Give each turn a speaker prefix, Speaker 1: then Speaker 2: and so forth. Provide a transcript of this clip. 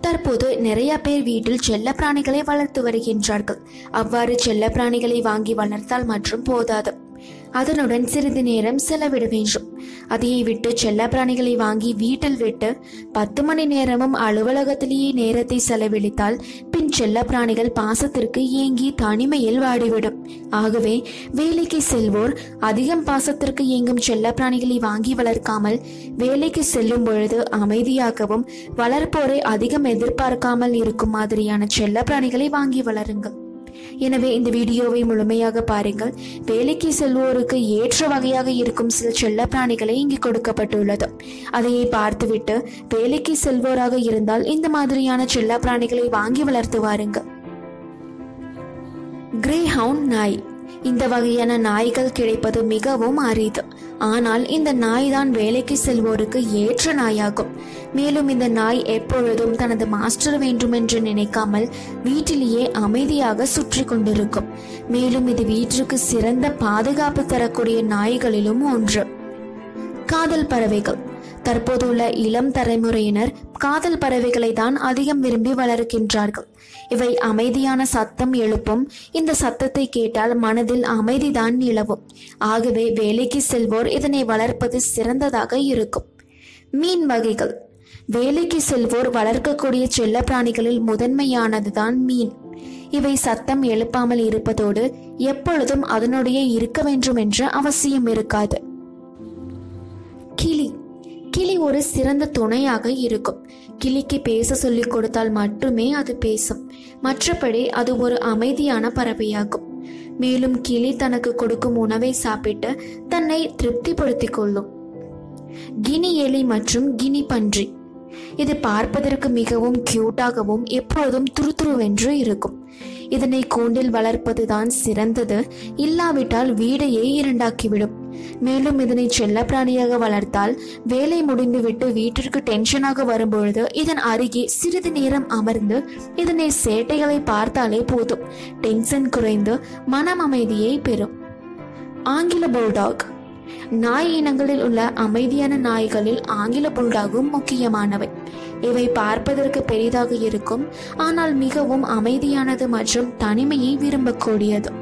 Speaker 1: தற்போது நிறைய பேர் வீட்டில் செல்லப்பிராணிகளை வளர்த்து வருகின்றார்கள் அவ்வாறு செல்லப்பிராணிகளை வாங்கி வளர்த்தால் மற்றும் போதாது அதனுடன் சிறிது நேரம் செலவிட வேண்டும் அதையை விட்டு செல்லப்பிராணிகளை வாங்கி வீட்டில் விட்டு பத்து மணி நேரமும் அலுவலகத்திலேயே நேரத்தை செலவழித்தால் பின் செல்லப்பிராணிகள் பாசத்திற்கு ஏங்கி தனிமையில் வாடிவிடும் ஆகவே வேலைக்கு செல்வோர் அதிகம் பாசத்திற்கு ஏங்கும் செல்லப்பிராணிகளை வாங்கி வளர்க்காமல் வேலைக்கு செல்லும் பொழுது அமைதியாகவும் வளர்ப்போரை அதிகம் எதிர்பார்க்காமல் இருக்கும் மாதிரியான செல்லப்பிராணிகளை வாங்கி வளருங்கள் எனவே இந்த வீடியோவை முழுமையாக பாருங்கள் வேலைக்கு செல்வோருக்கு ஏற்ற வகையாக இருக்கும் சில செல்லப்பிராணிகளை இங்கு கொடுக்கப்பட்டுள்ளது அதையை பார்த்துவிட்டு வேலைக்கு செல்வோராக இருந்தால் இந்த மாதிரியான செல்லப்பிராணிகளை வாங்கி வளர்த்து வாருங்கள் கிரே ஹவுண்ட் நாய் இந்த வகையான நாய்கள் கிடைப்பது மிகவும் அரிது ஆனால் இந்த நாய் தான் வேலைக்கு செல்வோருக்கு ஏற்ற நாயாகும் மேலும் இந்த நாய் எப்பொழுதும் தனது மாஸ்டர் வேண்டுமென்று நினைக்காமல் வீட்டிலேயே அமைதியாக சுற்றி கொண்டிருக்கும் மேலும் இது வீட்டிற்கு சிறந்த பாதுகாப்பு தரக்கூடிய நாய்களிலும் ஒன்று காதல் பறவைகள் தற்போதுள்ள இளம் தலைமுறையினர் காதல் பறவைகளை தான் அதிகம் விரும்பி வளர்க்கின்றார்கள் இவை அமைதியான சத்தம் எழுப்பும் இந்த சத்தத்தை கேட்டால் மனதில் அமைதிதான் நிலவும் ஆகவே வேலைக்கு செல்வோர் இதனை வளர்ப்பது சிறந்ததாக இருக்கும் மீன் வகைகள் வேலைக்கு செல்வோர் வளர்க்கக்கூடிய செல்ல பிராணிகளில் முதன்மையானதுதான் மீன் இவை சத்தம் எழுப்பாமல் இருப்பதோடு எப்பொழுதும் அதனுடைய இருக்க வேண்டும் என்ற அவசியம் இருக்காது கிளி கிளி ஒரு சிறந்த துணையாக இருக்கும் கிளிக்கு பேச சொல்லிக் கொடுத்தால் மட்டுமே அது பேசும் மற்றபடி அது ஒரு அமைதியான பறவையாகும் மேலும் கிளி தனக்கு கொடுக்கும் உணவை சாப்பிட்டு தன்னை திருப்திப்படுத்திக் கொள்ளும் கினி எலி மற்றும் கினி பன்றி இது பார்ப்பதற்கு மிகவும் கியூட்டாகவும் எப்போதும் துருதுருவென்று இருக்கும் இதனை கூண்டில் வளர்ப்பதுதான் சிறந்தது இல்லாவிட்டால் வீடையே இரண்டாக்கிவிடும் மேலும் இதனை செல்லப்பிராணியாக வளர்த்தால் வேலை முடிந்துவிட்டு வீட்டிற்கு டென்ஷனாக வரும்பொழுது இதன் அருகே சிறிது நேரம் அமர்ந்து இதனை சேட்டைகளை பார்த்தாலே போதும் டென்ஷன் குறைந்து மனம் அமைதியை பெறும் ஆங்கில புல்டாக் நாய் இனங்களில் உள்ள அமைதியான நாய்களில் ஆங்கில புல்டாகும் முக்கியமானவை இவை பார்ப்பதற்கு பெரிதாக இருக்கும் ஆனால் மிகவும் அமைதியானது மற்றும் தனிமையை விரும்பக்கூடியது